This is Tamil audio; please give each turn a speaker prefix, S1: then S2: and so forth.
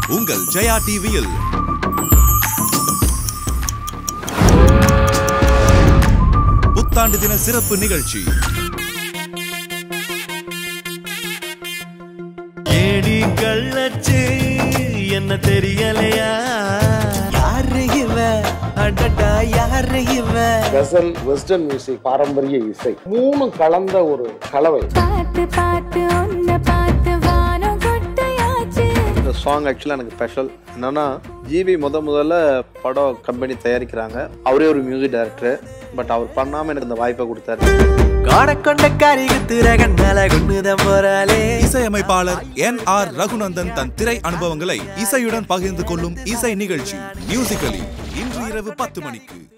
S1: உங்கள் ஜெயா டிவியில் புத்தாண்டு தின சிறப்பு நிகழ்ச்சி
S2: ஏடி கள்ளச்சு என்ன தெரியலையா யாரு இவ அடடா யாரு இவ
S3: கசல் வெஸ்டர்ன் மியூசிக் பாரம்பரிய இசை மூணு கலந்த ஒரு கலவை
S4: பார்த்து பார்த்து உன்னை பார்த்து வானம் கொட்டையாச்சு
S5: இந்த சாங் ஆக்சுவலாக எனக்கு ஸ்பெஷல் என்னன்னா ஜிவி முத முதல்ல படம் கம்பெனி தயாரிக்கிறாங்க அவரே ஒரு மியூசிக் டைரக்டர் பட் அவர் பண்ணாமல் எனக்கு இந்த வாய்ப்பை கொடுத்தாரு
S2: காடக்கொண்ட கரிகுத்துற கண்ணால கொண்டுதான் போறாளே
S1: இசையமைப்பாளர் என் ஆர் ரகுநந்தன் தன் திரை அனுபவங்களை இசையுடன் பகிர்ந்து கொள்ளும் இசை நிகழ்ச்சி மியூசிக்கலி இன்று இரவு பத்து மணிக்கு